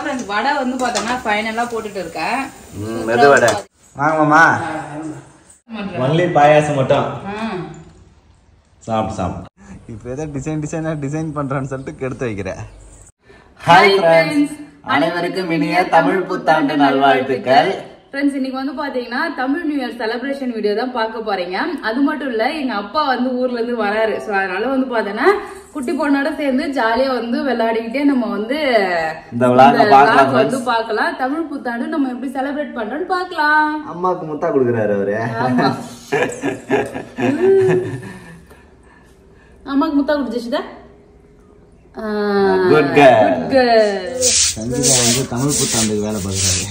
Friends வடை வந்து பார்த்தோம்னா ஃபைனலாக போட்டுட்டு இருக்கேன் ம் மெது வடை வாங்கம்மா ஒன்லி பாயாசம் மட்டும் ம். சாப்பிட்டு சாப்பிட்டு இப்போ ஏதோ டிசைன் டிசைனாக டிசைன் பண்ணுறேன்னு சொல்லிட்டு கெடுத்து வைக்கிறேன் Hi friends. அனைவருக்கும் இனிய தமிழ் புத்தாண்டு நல்வாழ்த்துக்கள் ஃப்ரெண்ட்ஸ் இன்னைக்கு வந்து பாத்தீங்கன்னா Tamil new year celebration video தான் பார்க்க போறீங்க அது மட்டும் இல்ல எங்க அப்பா வந்து ஊர்ல இருந்து வராரு சோ அதனால வந்து பாத்தீங்கன்னா குட்டி பொண்ணோட சேர்ந்து ஜாலியா வந்து விளையாடிக்கிட்டே நம்ம வந்து இந்த விழாவை இந்த பார்க்கலாம் vlog வந்து பார்க்கலாம் தமிழ் புத்தாண்டு நம்ம எப்படி செலிப்ரேட் பண்றோம்னு பார்க்கலாம் அம்மாவுக்கு முத்தா கொடுக்குறாரு அவரு ஆமா அம்மாக்கு முத்தா குடிச்சிச்சுதா Good girl. Good girl Sangeetha வந்து தமிழ் புத்தாண்டுக்கு வேலை பார்க்குறாரு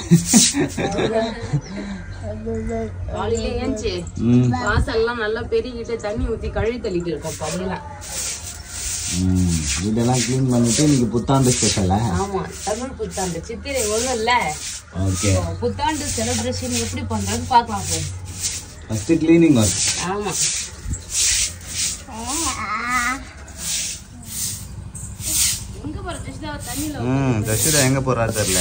காலையில ஏஞ்சி ம் வாசல்லாம் நல்லா பெருகிட்டு தண்ணி ஊத்தி கழுவி தள்ளிட்டு இருக்கோம் பள்ளிலாம் ம் இதெல்லாம் க்ளீன் பண்ணிட்டு இன்னைக்கு புத்தாண்டு ஸ்பெஷலா ஆமா தமிழ் புத்தாண்டு சித்திரை ஒண்ணும் இல்ல ஓகே புத்தாண்டு செலிப்ரேஷன் எப்படி பண்றது பார்க்கலாம் friends. ஃபர்ஸ்ட் க்ளீனிங் ஒர்க் ஆமா எங்க போற ஜெசிதா தண்ணில ம் ஜஷிதா எங்க போறா தெரியல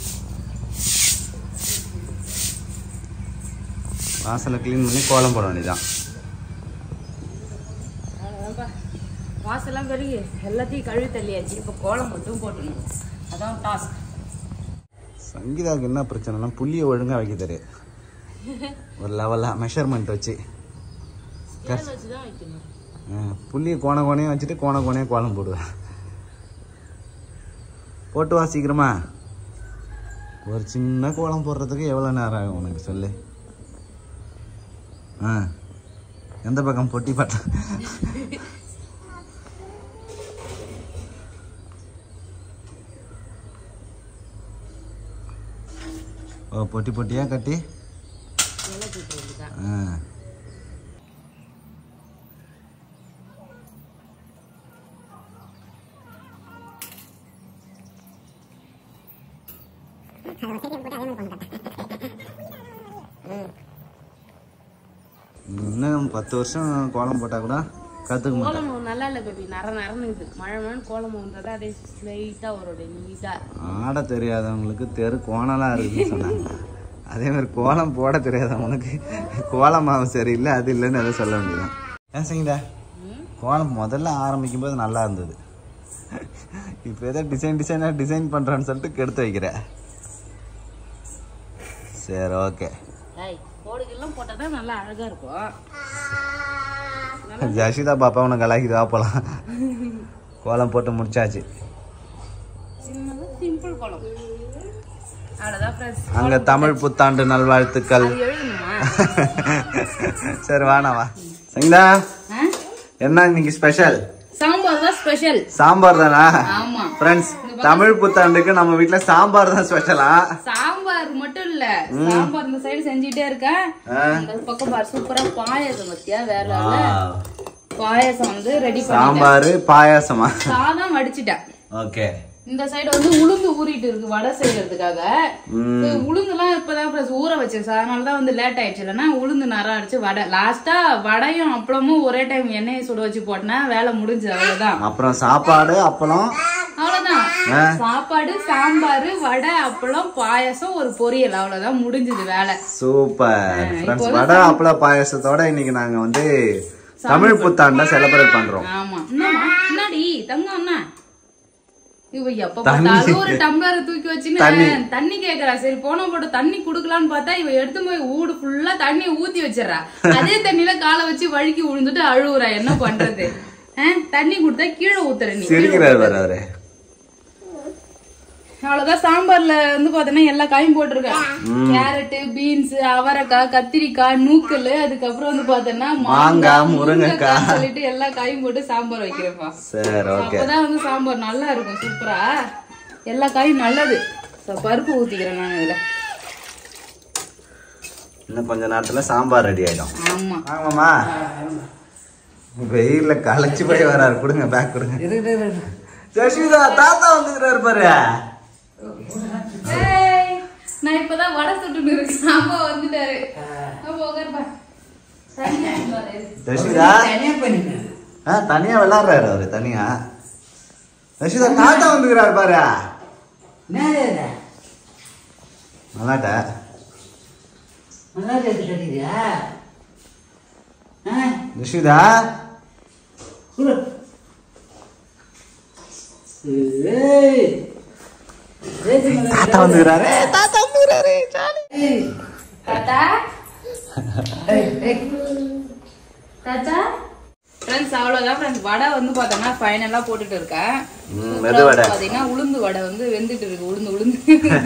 வாசலை க்ளீன் பண்ணி கோலம் போட வேண்டியதான் அவ்வளவுதான்ப்பா. வாசல்லாம் பெருகி எல்லாத்தையும் கழுவி தள்ளியாச்சு இப்ப கோலம் மட்டும் போட்டணும் அதான் டாஸ்க் சங்கீதாவுக்கு என்ன பிரச்சனைனா புள்ளியை ஒழுங்கா வைக்க தெரியும் ஒரு லெவலா மெஷர்மெண்ட் வச்சு வச்சுதான் வைக்கணும் ஆ, புள்ளியை கோண கோணையாக வச்சுட்டு கோண கோணையாக கோலம் போடுவேன் போட்டு வா சீக்கிரமா ஒரு சின்ன கோலம் போடுறதுக்கு எவ்வளோ நேரம் ஆகும் உனக்கு சொல்லு ஆ எந்த பக்கம் பொட்டி பட்ட ஓ பொட்டி பொட்டியாக கட்டி ஆ இன்னும் பத்து வருஷம் கோலம் போட்டால் கூட கற்றுக்க மாட்டேன் கோலம் நல்லா இல்ல பேபி நர நரனுது மழை மழை கோலம் வந்ததா அப்படியே ஸ்ட்ரைட்டா வரும் நீட்டா ஆட தெரியாதவங்களுக்கு தெரு கோணலாக இருக்குன்னு சொன்னாங்க அதே மாதிரி கோலம் போட தெரியாதவங்களுக்கு கோலம் மாவு சரியில்லை அது இல்லைன்னு எதை சொல்ல வேண்டியது ஏன் சரிங்களா கோலம் முதல்ல ஆரம்பிக்கும் போது நல்லா இருந்தது இப்போ ஏதோ டிசைன் டிசைனாக டிசைன் பண்ணுறேன்னு சொல்லிட்டு கெடுத்து வைக்கிறேன் சரி ஓகே டேய் கோடுகள்லாம் போட்டாதான் நல்லா அழகா இருக்கும் ஜஷிதா பாப்பா உனக்கு கலாய்க்குதா போகலாம் கோலம் போட்டு முடிச்சாச்சு சின்னதா சிம்பிள் கோலம் அவ்வளவுதான் ஃப்ரெண்ட்ஸ் அங்கே தமிழ் புத்தாண்டு நல்வாழ்த்துக்கள் அது எழுதணுமா சரி வாண்ணா வா சரிங்களா ஆ? என்ன இன்னைக்கு ஸ்பெஷல் சாம்பார் தான் ஸ்பெஷல் சாம்பார் தானா ஆமா ஃப்ரெண்ட்ஸ் தமிழ் புத்தாண்டுக்கு நம்ம வீட்ல சாம்பார் தான் ஸ்பெஷலா சாம்பார் மட்டும் இல்ல சாம்பார் இந்த சைடு செஞ்சுட்டே இருக்கேன் இந்த பக்கம் பாரு சூப்பரா பாயாசம் பத்தியா வேற level. பாயாசம் வந்து ரெடி பண்ணி சாம்பார் பாயாசமா சாதம் வடிச்சிட்டேன் ஓகே இந்த சைடு வந்து உளுந்து ஊறிட்டு இருக்கு வடை செய்யறதுக்காக So, உளுந்துலாம் இப்பதான் plus ஊற வச்சேன் சார் அதனாலதான் வந்து லேட் ஆயிடுச்சு இல்லைன்னா உளுந்து நரம் அடிச்சு வடை லாஸ்டா வடையும் அப்பளமும் ஒரே டைம் எண்ணெயை சுட வச்சு போட்டேன்னா வேலை முடிஞ்சது அவ்வளவுதான் அப்புறம் சாப்பாடு அப்பளம் அவ்வளவுதான் சாப்பாடு சாம்பார் வடை அப்பளம் பாயாசம் ஒரு பொரியல் அவ்வளவுதான் முடிஞ்சது வேலை சூப்பர் ஃப்ரெண்ட்ஸ் வடை அப்பள பாயாசத்தோட இன்னைக்கு நாங்க வந்து தமிழ் புத்தாண்ட செலிப்ரேட் பண்றோம் ஆமா என்னம்மா என்னடி தங்கம் என்ன இவ எப்ப பார்த்தாலும் ஒரு டம்ளரை தூக்கி வச்சுன்னு தண்ணி கேக்குறா சரி போன போட்டு தண்ணி குடுக்கலான்னு பார்த்தா இவ எடுத்து போய் ஊடு ஃபுல்லா தண்ணி ஊத்தி வச்சிடறா அதே தண்ணியில காலை வச்சு வழுக்கி விழுந்துட்டு அழுவுறா என்ன பண்றது ஆ, தண்ணி கொடுத்தா கீழே ஊத்துற நீ சிரிக்கிறார் வேற அவரு அவ்வளவுதான் சாம்பார்ல வந்து பாத்தீங்கன்னா எல்லா காயும் போட்டிருக்கேன் கேரட் பீன்ஸ் அவரைக்காய் கத்திரிக்காய் நூக்கல் அதுக்கப்புறம் வந்து பாத்தீங்கன்னா மாங்காய், முருங்கைக்காய். சொல்லிட்டு எல்லா காயும் போட்டு சாம்பார் வைக்கிறேன்ப்பா சரி ஓகே அப்பதான் வந்து சாம்பார் நல்லா இருக்கும் சூப்பரா எல்லா காயும் நல்லது So, பருப்பு ஊத்திக்கிறேன் நான் இதுல இன்னும் கொஞ்ச நேரத்துல சாம்பார் ரெடி ஆயிடும் ஆமா ஆமாம்மா வெயில்ல களைச்சு போய் வராரு கொடுங்க பேக் கொடுங்க ஜஷிதா தாத்தா வந்துக்கிறாரு பாரு ஏய், நான் இப்பதான் வடை சுட்டுட்டு இருக்கேன் அப்பா வந்துட்டாரு அப்பா உட்காருப்பா தனியா இருந்தாரு. ஜஷிதா ஆ தனியா விளையாடுறாரு அவரு தனியா ஜஷிதா தாத்தா வந்துக்கிறாரு பாரு நல்லாட்ட நல்லா கேட்டு கட்டிக்கிறியா ஆ நிஷிதா சொல்லு ஏய் ஏய் தாத்தா வந்துக்கிறாரு தாத்தா வந்துக்கிறாரு ஏய் தாத்தா ஏய் ஏய் தாத்தா ஃப்ரெண்ட்ஸ் அவ்வளோதான் ஃப்ரெண்ட்ஸ் வடை வந்து பார்த்தோம்னா ஃபைனலாக போட்டுட்டு இருக்கேன் ம், மெது வடை. பார்த்தீங்கன்னா உளுந்து வடை வந்து வெந்துட்டு இருக்கு உளுந்து உளுந்து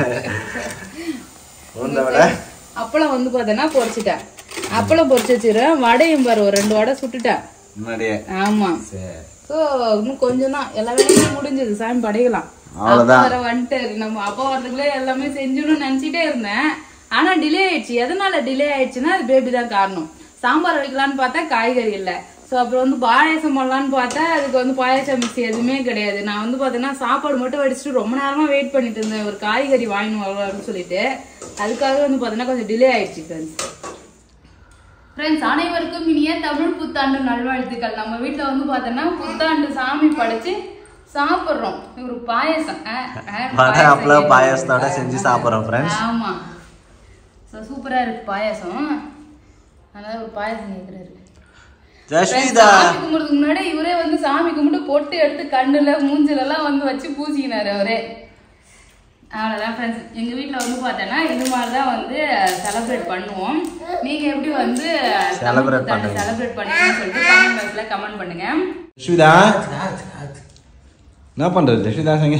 உளுந்த வடை அப்பளம் வந்து பார்த்தோன்னா பொரிச்சிட்டேன் அப்பளம் பொரிச்சு வச்சிருக்கேன் வடையும் பாரு ஒரு ரெண்டு வடை சுட்டுட்டேன் முன்னாடியே ஆமா சரி ஸோ இன்னும் கொஞ்சம் தான் எல்லா வேலையும் முடிஞ்சது சாமி படைக்கலாம் அவ்வளவுதான். அப்பா வர வந்துட்டாரு நம்ம அப்பா வரதுக்குள்ளே எல்லாமே செஞ்சுன்னு நினைச்சிட்டே இருந்தேன் ஆனா டிலே ஆயிடுச்சு எதனால டிலே ஆயிடுச்சுன்னா அது பேபி தான் காரணம் சாம்பார் வைக்கலான்னு பார்த்தா காய்கறி இல்லை ஸோ அப்புறம் வந்து பாயாசம் பண்ணலான்னு பார்த்தா அதுக்கு வந்து பாயாசம் மிக்ஸ் எதுவுமே கிடையாது நான் வந்து பார்த்தீங்கன்னா சாப்பாடு மட்டும் வடிச்சிட்டு ரொம்ப நேரமா வெயிட் பண்ணிட்டு இருந்தேன் ஒரு காய்கறி வாங்கின்னு வரலாம்னு சொல்லிட்டு அதுக்காக வந்து பார்த்தீங்கன்னா கொஞ்சம் டிலே ஆயிடுச்சு ஃப்ரெண்ட்ஸ் ஃப்ரெண்ட்ஸ் அனைவருக்கும் இனிய தமிழ் புத்தாண்டு நல்வாழ்த்துக்கள் நம்ம வீட்ல வந்து பார்த்தோன்னா புத்தாண்டு சாமி படைச்சு சாப்பிடுறோம் ஒரு பாயசம் அஹ், அஹ், வடை பாயாசம் அப்பளம் ஏதோ. பாயாசத்தோட செஞ்சு சாப்பிட்றோம் ஃப்ரெண்ட்ஸ் ஆமா ஸோ சூப்பரா இருக்கு பாயாசம் அதனால ஒரு பாயாசம் கேட்குறாரு ஜஸ்மிதா சாமி கும்பிடுறதுக்கு முன்னாடி இவரே வந்து சாமி கும்பிட்டு பொட்டு எடுத்து கண்ணுல மூஞ்சில எல்லாம் வந்து வச்சு பூசிக்கினாரு அவரே அவ்வளோதான் ஃப்ரெண்ட்ஸ் எங்கள் வீட்டில் வந்து பார்த்தோன்னா இது மாதிரி தான் வந்து செலிப்ரேட் பண்ணுவோம் நீங்கள் எப்படி வந்து Celebrate பண்ணுவீங்க. செலிப்ரேட் பண்ணுவீங்கன்னு சொல்லிட்டு கமெண்ட் பாக்ஸில் கமெண்ட் பண்ணுங்க ஜஸ்மிதா காத்து காத்து என்ன பண்றது ஜஸ்மிதா சங்க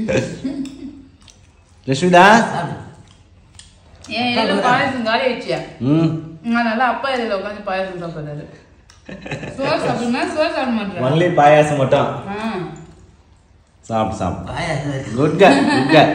ஜஸ்மிதா ஏன் இதில் பாயசம் காலி ஆயிடுச்சு ம் அதனால அப்பா இதில் உட்காந்து பாயசம் சாப்பிட்றாரு சோறு சாப்பிடுமா சோறு சாப்பிட மாட்டேன் ஒன்லி பாயாசம் மட்டும் ஆ சாப்பிட்டு சாப்பிட்டு பாயாசம் இருக்கு. குட் கட் குட் கட்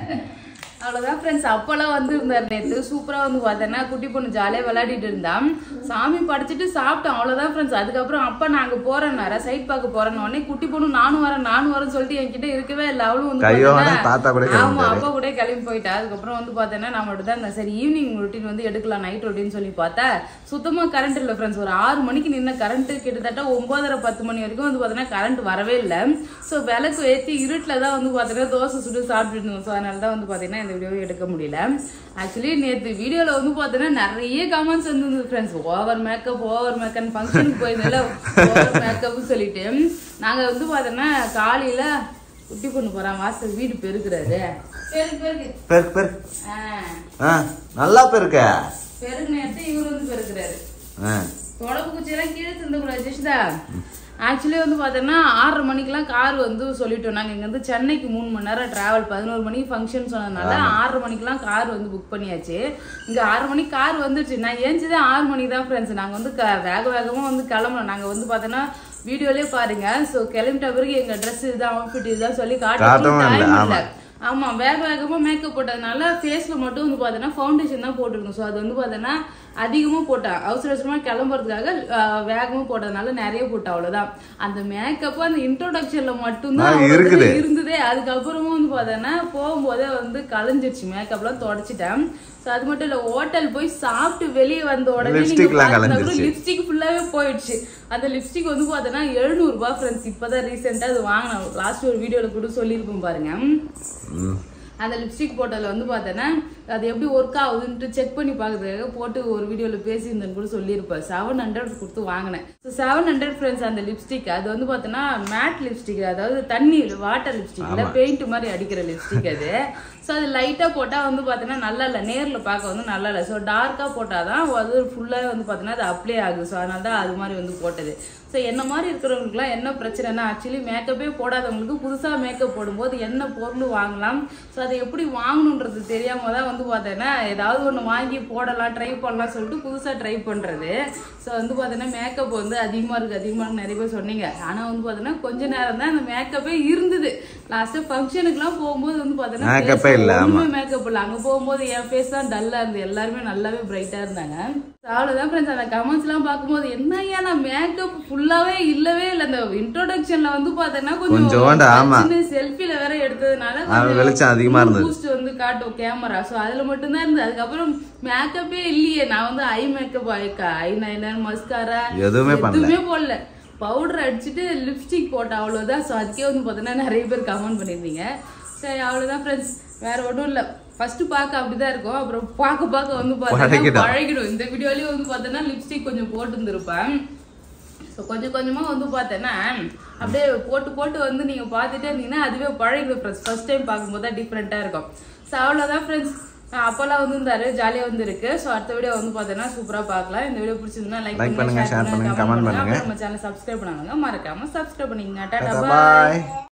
அவ்வளோதான் ஃப்ரெண்ட்ஸ் அப்போல்லாம் வந்து இருந்தார் நேற்று சூப்பராக வந்து பார்த்தேன்னா குட்டி பொண்ணு ஜாலியாக விளையாடிட்டு இருந்தான் சாமி படைச்சிட்டு சாப்பிட்டோம் அவ்வளோதான் ஃப்ரெண்ட்ஸ் அதுக்கப்புறம் அப்பா நாங்கள் போகிறேன்னார சைட் பார்க்க போகிறேன்னு உடனே குட்டி பொண்ணு நானும் வரேன் நானும் வரேன்னு சொல்லிட்டு என்கிட்ட இருக்கவே இல்லை அவளும் வந்து கையோட பார்த்தேன்னா- தாத்தா கூட கிளம்பி ஆமா அப்பா கூட கிளம்பி போயிட்டா அதுக்கப்புறம் வந்து பார்த்தேன்னா நான் மட்டும் தான் இருந்தேன் சரி ஈவினிங் ரொட்டீன் வந்து எடுக்கலாம் நைட் ரொட்டீன் சொல்லி பார்த்தா சுத்தமா கரண்ட் இல்லை ஃப்ரெண்ட்ஸ் ஒரு ஆறு மணிக்கு நின்ன கரண்ட் கிட்டத்தட்ட ஒன்பதரை பத்து மணி வரைக்கும் வந்து பார்த்தீங்கன்னா கரண்ட் வரவே இல்லை ஸோ விளக்கு ஏற்றி இருட்டில் தான் வந்து பார்த்தீங்கன்னா தோசை சுட்டு சாப்பிட்டுட்டு இருந்தோம் ஸோ அதனால தான் வந்து பார்த்தீங்கன்னா இந்த வீடியோவை எடுக்க முடியல ஆக்சுவலி நேற்று வீடியோவில் வந்து பார்த்தீங்கன்னா நிறைய கமெண்ட்ஸ் வந்து friends over makeup over makeup ஃபங்க்ஷனுக்கு போயிருந்தால ஓவர் மேக்கப்னு சொல்லிட்டு நாங்கள் வந்து பார்த்தோன்னா காலையில் குட்டி பொண்ணு போகிறான் வாசல் வீடு பெருக்குறாரு பெருக்கு பெருக்கு பெருக்கு பெருக்கு ஆ ஆ நல்லா பெருக்க பெருக்கு நேரத்தை இவர் வந்து பெருக்குறாரு ஆ உடம்பு குச்சியெல்லாம் கீழே திருந்தக்கூடாது ஜெஷிதா ஆக்சுவலி வந்து பார்த்தோன்னா ஆறரை மணிக்கெல்லாம் கார் வந்து சொல்லிட்டோம் நாங்கள் இங்கேருந்து சென்னைக்கு மூணு மணி நேரம் டிராவல் பதினோரு மணிக்கு ஃபங்க்ஷன் சொன்னதுனால ஆறரை மணிக்கெல்லாம் கார் வந்து புக் பண்ணியாச்சு இங்கே ஆறு மணிக்கு கார் வந்துருச்சு நான் ஏஞ்சிதே ஆறு மணிக்கு தான் ஃப்ரெண்ட்ஸ் நாங்கள் வந்து க வேக வேகமாக வந்து கிளம்புனோம் நாங்கள் வந்து பார்த்தோன்னா வீடியோலேயே பாருங்க ஸோ கிளம்பிட்ட பிறகு எங்கள் ட்ரெஸ் இதுதான் அவுட்ஃபிட் இதுதான் சொல்லி காட்டவும் காட்டவும் இல்லை, time ஆமா. இல்லை ஆமா வேக வேகமா மேக்கப் போட்டதுனால ஃபேஸ்ல மட்டும் வந்து பார்த்தோன்னா ஃபவுண்டேஷன் தான் போட்டுருக்கணும் ஸோ அது வந்து பார்த்தோன்னா அதிகமாக போட்டேன் அவசர அவசரமா கிளம்புறதுக்காக ஆஹ், வேகமா போட்டதுனால நிறைய போட்டேன் அவ்வளவுதான் அந்த மேக்கப் அந்த இன்ட்ரோடக்ஷன்ல மட்டும்தான் ஆ, அவ்வளவு இருக்குது. இருந்ததே அதுக்கப்புறமும் வந்து பார்த்தோன்னா போகும்போதே வந்து கலைஞ்சிருச்சு மேக்கப்லாம் தொடச்சிட்டேன் ஸோ அது மட்டும் இல்லை ஹோட்டல் போய் சாப்பிட்டு வெளியே வந்த உடனே Lipstick எல்லாம் கலைஞ்சிருச்சு. லிப்ஸ்டிக் ஃபுல்லாவே போயிடுச்சு அந்த லிப்ஸ்டிக் வந்து பார்த்தோன்னா எழுநூறுபா ஃப்ரெண்ட்ஸ் இப்போதான் ரீசெண்டாக அது வாங்கினேன் லாஸ்ட் ஒரு வீடியோவில் கூட சொல்லியிருப்போம் பாருங்க ம் அந்த லிப்ஸ்டிக் போட்டதில் வந்து பார்த்தோன்னா அது எப்படி ஒர்க் ஆகுதுன்ட்டு செக் பண்ணி பார்க்கறதுக்காக போட்டு ஒரு வீடியோவில் பேசியிருந்தேன்னு கூட சொல்லியிருப்பேன் செவன் ஹண்ட்ரட் கொடுத்து வாங்கினேன் ஸோ செவன் ஹண்ட்ரட் ஃப்ரெண்ட்ஸ் அந்த லிப்ஸ்டிக் அது வந்து பார்த்தோன்னா மேட் லிப்ஸ்டிக் அதாவது தண்ணி வாட்டர் லிப்ஸ்டிக் இல்லை பெயிண்ட் மாதிரி அடிக்கிற லிப்ஸ்டிக் அது ஸோ அது லைட்டாக போட்டால் வந்து பார்த்தோன்னா நல்லா இல்லை நேரில் பார்க்க வந்து நல்லா இல்லை ஸோ டார்க்காக போட்டால் தான் அது ஃபுல்லாக வந்து பார்த்தோன்னா அது அப்ளை ஆகுது ஸோ அதனால தான் அது மாதிரி வந்து போட்டது ஸோ என்ன மாதிரி இருக்கிறவங்களுக்குலாம் என்ன பிரச்சனைனா ஆக்சுவலி மேக்கப்பே போடாதவங்களுக்கு புதுசாக மேக்கப் போடும்போது என்ன பொருள் வாங்கலாம் ஸோ அதை எப்படி வாங்கணுன்றது தெரியாம தான் வந்து பார்த்தேன்னா ஏதாவது ஒன்று வாங்கி போடலாம் ட்ரை பண்ணலாம் சொல்லிட்டு புதுசாக ட்ரை பண்ணுறது ஸோ வந்து பார்த்தீங்கன்னா மேக்கப் வந்து அதிகமாக இருக்குது அதிகமாக இருக்கு நிறைய பேர் சொன்னீங்க ஆனால் வந்து பார்த்தீங்கன்னா கொஞ்ச நேரம் தான் அந்த மேக்கப்பே இருந்தது லாஸ்ட்டு ஃபங்க்ஷனுக்குலாம் போகும்போது வந்து Makeup ஏ இல்ல, ஆமா. பார்த்தீங்கன்னா மேக்கப் இல்லை அங்கே போகும்போது என் ஃபேஸ் தான் டல்லாக இருந்தது எல்லாருமே நல்லாவே பிரைட்டாக இருந்தாங்க அவ்வளோதான் ஃப்ரெண்ட்ஸ் அந்த கமெண்ட்ஸ்லாம் பார்க்கும்போது என்ன ஏன் நான் மேக்கப் ஃபுல்லாகவே இல்லவே இல்லை அந்த இன்ட்ரோடக்ஷனில் வந்து பார்த்தேன்னா கொஞ்சோண்டு, ஆமா. செல்ஃபில வேற எடுத்ததுனால அது வெளிச்சம் அதிகமா இருந்தது. பூஸ்ட் வந்து காட்டும் கேமரா ஸோ அதில் மட்டும்தான் இருந்தது அதுக்கப்புறம் மேக்கப்பே இல்லையே நான் வந்து eye makeup eye liner mascara எதுவுமே பண்ணல. எதுவுமே போடல பவுடர் அடிச்சுட்டு லிப்ஸ்டிக் போட்ட அவ்வளோதான் ஸோ அதுக்கே வந்து பார்த்தீங்கன்னா நிறைய பேர் கமெண்ட் பண்ணியிருந்தீங்க சரி அவ்வளவுதான் ஃப்ரெண்ட்ஸ் வேற ஒண்ணும் இல்ல ஃபர்ஸ்ட் பார்க்க அப்படிதான் இருக்கும் அப்புறம் பார்க்க பார்க்க வந்து பார்த்தீங்கன்னா பழகிடும். பழகிடும் இந்த வீடியோலயும் வந்து பார்த்தோன்னா லிப்ஸ்டிக் கொஞ்சம் போட்டு இருந்திருப்பேன் ஸோ கொஞ்சம் கொஞ்சமா வந்து பார்த்தேன்னா அப்படியே போட்டு போட்டு வந்து நீங்க பார்த்துட்டே இருந்தீங்கன்னா அதுவே பழகிடும் ஃப்ரெண்ட்ஸ் ஃபர்ஸ்ட் டைம் பார்க்கும்போது தான் டிஃப்ரெண்ட்டாக இருக்கும் ஸோ அவ்வளோதான் ஃப்ரெண்ட்ஸ் அப்போல்லாம் வந்து இருந்தாரு ஜாலியாக வந்து இருக்கு ஸோ அடுத்த வீடியோ வந்து பார்த்தோன்னா சூப்பராக பார்க்கலாம் இந்த வீடியோ பிடிச்சிருந்தா லைக் Like பண்ணுங்க, share பண்ணுங்க, comment பண்ணுங்க. நம்ம சேனல் சப்ஸ்கிரைப் பண்ணாங்க மறக்காம சப்ஸ்கிரைப் பண்ணிக்கங்க டாடா டாடா பாய் பாய்